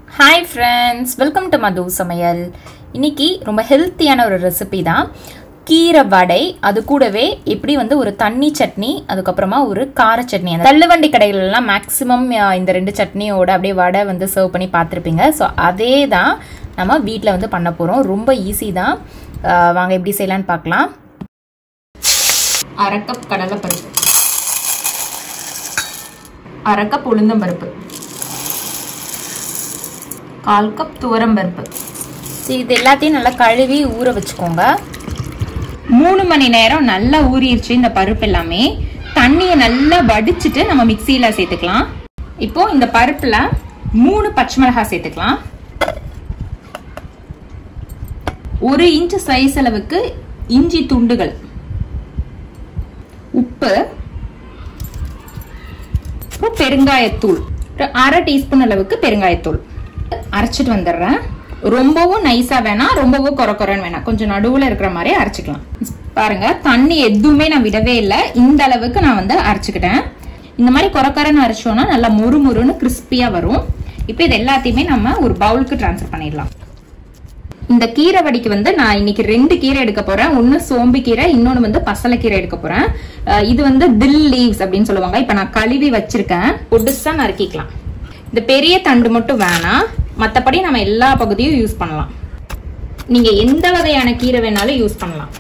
hi friends welcome to Madhu சமையல் இன்னைக்கு ரொம்ப ஹெல்த்தியான ஒரு ரெசிபி தான் கீரை வடை அது கூடவே எப்படி வந்து ஒரு தண்ணி சட்னி அதுக்கப்புறமா ஒரு கார சட்னி அந்த தள்ளுவண்டி கடைகள்லாம் மேக்ஸிமம் இந்த ரெண்டு சட்னியோட அப்படியே வடை வந்து சர்வ் பண்ணி பார்த்துருப்பீங்க ஸோ அதே தான் நம்ம வீட்டில் வந்து பண்ண போகிறோம் ரொம்ப ஈஸி தான் அஹ் வாங்க எப்படி செய்யலான்னு பார்க்கலாம் அரை கப் கடலைப்பருப்பு அரை கப் உளுந்தம்பருப்பு கால் கப் துவரம்பருப்பு இது எல்லாத்தையும் நல்லா கழுவி ஊற வச்சுக்கோங்க மூணு மணி நேரம் நல்லா ஊறிடுச்சு இந்த பருப்பு எல்லாமே தண்ணியை நல்லா வடிச்சிட்டு நம்ம மிக்சியில சேர்த்துக்கலாம் இப்போ இந்த பருப்புல மூணு பச்சை மிளகாய் சேர்த்துக்கலாம் ஒரு இன்ச் சைஸ் அளவுக்கு இஞ்சி துண்டுகள் உப்பு அப்புறம் பெருங்காயத்தூள் ஒரு அரை டீஸ்பூன் அளவுக்கு பெருங்காயத்தூள் அரைச்சிட்டு வந்துடுறேன் ரொம்பவும் நைஸா வேணாம் ரொம்பவும் கொர கொரன்னு வேணாம் கொஞ்சம் நடுவுல இருக்கிற மாதிரி அரைச்சிக்கலாம் பாருங்க தண்ணி எதுவுமே நான் விடவே இல்லை இந்த அளவுக்கு நான் வந்து அரைச்சிக்கிட்டேன் இந்த மாதிரி கொரக்கரன்னு அரைச்சோம்னா நல்லா மொறு மொறுன்னு கிறிஸ்பியா வரும் இப்போ இது எல்லாத்தையுமே நம்ம ஒரு பவுலுக்கு டிரான்ஸ்ஃபர் பண்ணிடலாம் இந்த கீரை வடிக்கு வந்து நான் இன்னைக்கு ரெண்டு கீரை எடுக்க போறேன் ஒன்னு சோம்பு கீரை இன்னொன்னு வந்து பசலைக்கீரை எடுக்க போறேன் அஹ் இது வந்து தில் லீவ்ஸ் அப்படின்னு சொல்லுவாங்க இப்ப நான் கழுவி வச்சிருக்கேன் பொடுசா நறுக்கிக்கலாம் இந்த பெரிய தண்டு மட்டும் வேணாம் மத்தபடி நம்ம எல்லா பகுதியும் யூஸ் பண்ணலாம் நீங்க எந்த வகையான கீரை வேணாலும் யூஸ் பண்ணலாம்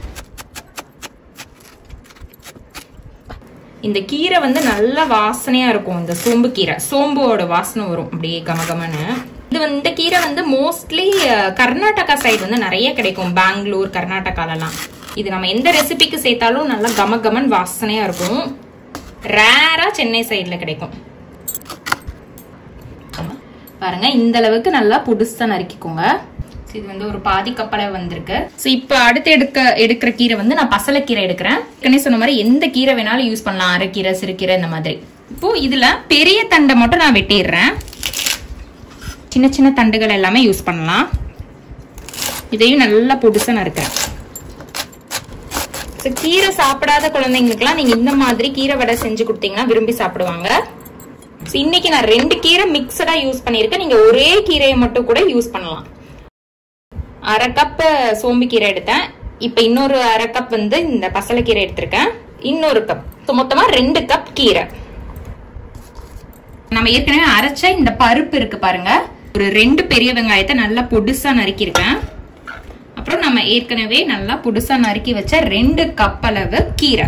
இந்த கீரை வந்து நல்ல வாசனையா இருக்கும் இந்த சோம்பு கீரை சோம்போட வாசனை வரும் அப்படியே கமகமன்னு இது வந்து இந்த கீரை வந்து மோஸ்ட்லி கர்நாடகா சைடு வந்து நிறைய கிடைக்கும் பெங்களூர் கர்நாடகாலலாம் இது நம்ம எந்த ரெசிபிக்கு சேர்த்தாலும் நல்லா கமகமன் வாசனையா இருக்கும் ரேரா சென்னை சைடுல கிடைக்கும் பாருங்க இந்த அளவுக்கு நல்லா புதுசா நறுக்கிக்கோங்க இது வந்து ஒரு பாதி கப்பலை வந்திருக்கு ஸோ இப்போ அடுத்து எடுக்க எடுக்கிற கீரை வந்து நான் பசலைக்கீரை எடுக்கிறேன் ஏற்கனவே சொன்ன மாதிரி எந்த கீரை வேணாலும் யூஸ் பண்ணலாம் அரைக்கீரை சிறுகீரை இந்த மாதிரி இப்போ இதுல பெரிய தண்டை மட்டும் நான் வெட்டிடுறேன் சின்ன சின்ன தண்டுகள் எல்லாமே யூஸ் பண்ணலாம் இதையும் நல்லா புதுசா நறுக்கிறேன் ஸோ கீரை சாப்பிடாத குழந்தைங்களுக்குலாம் நீங்க இந்த மாதிரி கீரை வடை செஞ்சு கொடுத்தீங்கன்னா விரும்பி சாப்பிடுவாங்க ஸோ இன்னைக்கு நான் ரெண்டு கீரை மிக்சடா யூஸ் பண்ணியிருக்கேன் நீங்க ஒரே கீரையை மட்டும் கூட யூஸ் பண்ணலாம் அரை கப் சோம்பு கீரை எடுத்தேன் இப்போ இன்னொரு அரை கப் வந்து இந்த பசலைக்கீரை எடுத்திருக்கேன் இன்னொரு கப் ஸோ மொத்தமா ரெண்டு கப் கீரை நம்ம ஏற்கனவே அரைச்ச இந்த பருப்பு இருக்கு பாருங்க ஒரு ரெண்டு பெரிய வெங்காயத்தை நல்லா பொடுசா நறுக்கியிருக்கேன் அப்புறம் நம்ம ஏற்கனவே நல்லா புதுசா நறுக்கி வச்ச ரெண்டு கப் அளவு கீரை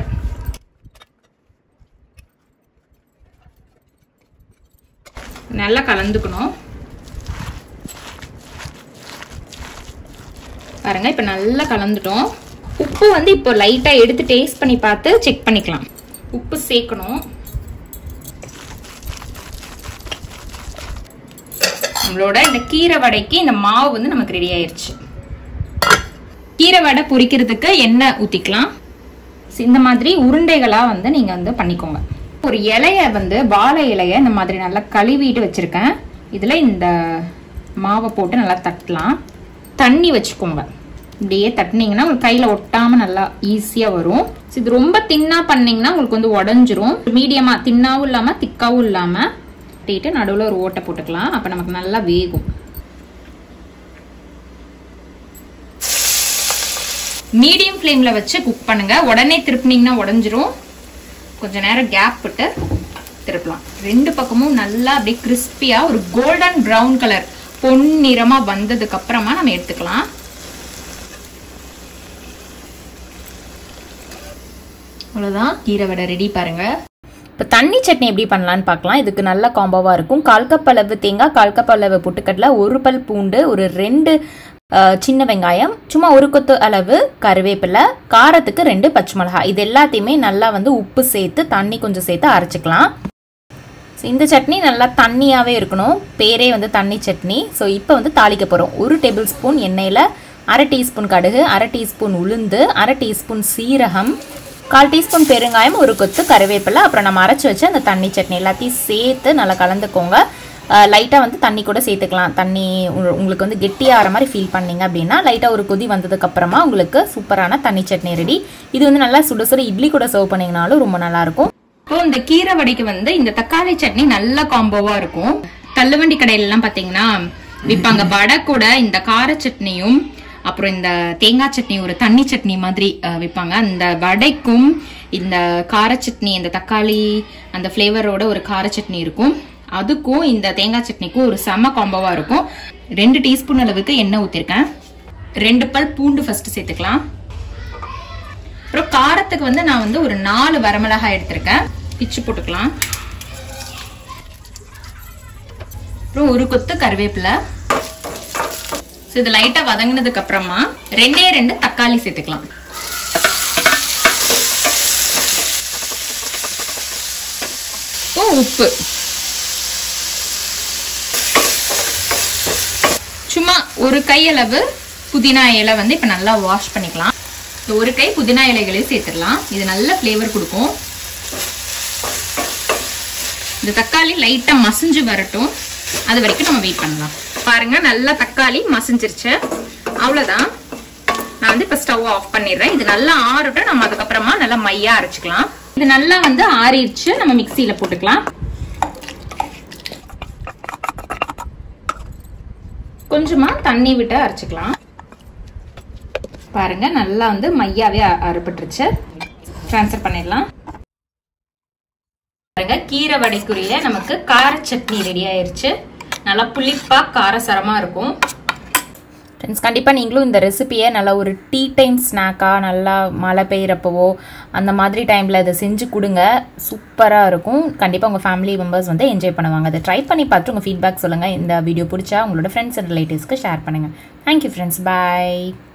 நல்லா கலந்துக்கணும் பாருங்க இப்ப நல்லா கலந்துட்டோம் உப்பு வந்து இப்போ லைட்டா எடுத்து டேஸ்ட் பண்ணி பார்த்து செக் பண்ணிக்கலாம் உப்பு சேர்க்கணும் நம்மளோட இந்த கீரை வடைக்கு இந்த மாவு வந்து நமக்கு ரெடி ஆயிருச்சு கீரை வடை பொரிக்கிறதுக்கு எண்ணெய் ஊத்திக்கலாம் இந்த மாதிரி உருண்டைகளா வந்து நீங்க வந்து பண்ணிக்கோங்க ஒரு இலைய வந்து வாழை இலைய இந்த மாதிரி நல்லா கழுவிட்டு வச்சிருக்கேன் இதுல இந்த மாவை போட்டு நல்லா தட்டலாம் தண்ணி வச்சுக்கோங்க இப்படியே தட்டினீங்கன்னா உங்களுக்கு கையில ஒட்டாம நல்லா ஈஸியா வரும் இது ரொம்ப தின்னா பண்ணீங்கன்னா உங்களுக்கு வந்து உடஞ்சிரும் மீடியமா தின்னாவும் இல்லாம திக்காவும் இல்லாம கட்டிட்டு நடுவில் ஒரு ஓட்டை போட்டுக்கலாம் அப்போ நமக்கு நல்லா வேகும் மீடியம் ஃப்ளேமில் வச்சு குக் பண்ணுங்க உடனே திருப்பினீங்கன்னா உடஞ்சிரும் கொஞ்ச நேரம் கேப் விட்டு திருப்பலாம் ரெண்டு பக்கமும் நல்லா அப்படியே கிறிஸ்பியா ஒரு கோல்டன் ப்ரௌன் கலர் பொன்னிறமா வந்ததுக்கு அப்புறமா நம்ம எடுத்துக்கலாம் அவ்வளோதான் கீரை வடை ரெடி பாருங்க இப்போ தண்ணி சட்னி எப்படி பண்ணலான்னு பார்க்கலாம் இதுக்கு நல்ல காம்போவாக இருக்கும் கால் கப் அளவு தேங்காய் கால் கப் அளவு பொட்டுக்கடலை ஒரு பல் பூண்டு ஒரு ரெண்டு சின்ன வெங்காயம் சும்மா ஒரு கொத்து அளவு கருவேப்பிலை காரத்துக்கு ரெண்டு பச்சை மிளகாய் இது எல்லாத்தையுமே நல்லா வந்து உப்பு சேர்த்து தண்ணி கொஞ்சம் சேர்த்து அரைச்சிக்கலாம் ஸோ இந்த சட்னி நல்லா தண்ணியாகவே இருக்கணும் பேரே வந்து தண்ணி சட்னி ஸோ இப்போ வந்து தாளிக்க போகிறோம் ஒரு டேபிள் ஸ்பூன் எண்ணெயில் அரை டீஸ்பூன் கடுகு அரை டீஸ்பூன் உளுந்து அரை டீஸ்பூன் சீரகம் கால் டீஸ்பூன் பெருங்காயம் ஒரு கொத்து கருவேப்பிலை அப்புறம் நம்ம அரைச்சி வச்சு அந்த தண்ணி சட்னி எல்லாத்தையும் சேர்த்து நல்லா கலந்துக்கோங்க லைட்டாக வந்து தண்ணி கூட சேர்த்துக்கலாம் தண்ணி உங்களுக்கு வந்து கெட்டியாகிற மாதிரி ஃபீல் பண்ணீங்க அப்படின்னா லைட்டாக ஒரு கொதி வந்ததுக்கப்புறமா உங்களுக்கு சூப்பரான தண்ணி சட்னி ரெடி இது வந்து நல்லா சுட சுட இட்லி கூட சர்வ் பண்ணிங்கனாலும் ரொம்ப நல்லாயிருக்கும் இப்போ இந்த கீரை வடைக்கு வந்து இந்த தக்காளி சட்னி நல்ல காம்போவா இருக்கும் தள்ளுவண்டி கடையில எல்லாம் பாத்தீங்கன்னா விற்பாங்க வடை கூட இந்த கார சட்னியும் அப்புறம் இந்த தேங்காய் சட்னி ஒரு தண்ணி சட்னி மாதிரி அஹ், விற்பாங்க அந்த வடைக்கும் இந்த கார சட்னி இந்த தக்காளி அந்த ஃப்ளேவரோட ஒரு கார சட்னி இருக்கும் அதுக்கும் இந்த தேங்காய் சட்னிக்கும் ஒரு செம காம்போவா இருக்கும் ரெண்டு டீஸ்பூன் அளவுக்கு எண்ணெய் ஊத்திருக்கேன் ரெண்டு பல் பூண்டு ஃபர்ஸ்ட் சேர்த்துக்கலாம் அப்புறம் காரத்துக்கு வந்து நான் வந்து ஒரு நாலு வரமிளகாய் எடுத்திருக்கேன் பிச்சு போட்டுக்கலாம் அப்புறம் ஒரு கொத்து கருவேப்பிலை ஸோ இது லைட்டாக வதங்கினதுக்கு அப்புறமா ரெண்டே ரெண்டு தக்காளி சேர்த்துக்கலாம் இப்போ உப்பு சும்மா ஒரு கையளவு புதினா இலை வந்து இப்போ நல்லா வாஷ் பண்ணிக்கலாம் இந்த ஒரு கை புதினா இலைகளையும் சேர்த்துடலாம் இது நல்ல ஃப்ளேவர் கொடுக்கும் இந்த தக்காளி லைட்டா மசிஞ்சு வரட்டும் அது வரைக்கும் நம்ம வெயிட் பண்ணலாம் பாருங்க நல்லா தக்காளி மசிஞ்சிருச்சு அவ்வளவுதான் நான் வந்து இப்ப ஸ்டவ் ஆஃப் பண்ணிடுறேன் இது நல்லா ஆறட்டும் நம்ம அதுக்கப்புறமா நல்லா மையா அரைச்சுக்கலாம் இது நல்லா வந்து ஆறிடுச்சு நம்ம மிக்சியில போட்டுக்கலாம் கொஞ்சமா தண்ணி விட்டு அரைச்சுக்கலாம் பாருங்க நல்லா வந்து மையாவே அ- அரைப்பட்டுருச்சு ட்ரான்ஸ்ஃபர் பண்ணிடலாம் பாருங்க கீரை வடைக்குரிய நமக்கு கார சட்னி ரெடி ஆயிருச்சு நல்லா புளிப்பா காரசரமா இருக்கும் ஃப்ரெண்ட்ஸ் கண்டிப்பாக நீங்களும் இந்த ரெசிபியை நல்லா ஒரு டீ டைம் ஸ்நாக்காக நல்லா மழை பெய்கிறப்பவோ அந்த மாதிரி டைமில் இதை செஞ்சு கொடுங்க சூப்பராக இருக்கும் கண்டிப்பாக உங்கள் ஃபேமிலி மெம்பர்ஸ் வந்து என்ஜாய் பண்ணுவாங்க அதை ட்ரை பண்ணி பார்த்துட்டு உங்கள் ஃபீட்பேக் சொல்லுங்கள் இந்த வீடியோ பிடிச்சா உங்களோட ஃப்ரெண்ட்ஸ் அண்ட் ரிலேட்டிவ்ஸ்க்கு ஷேர் பண்ணுங்கள் தேங்க்யூ ஃப்ரெண்ட்ஸ் பாய்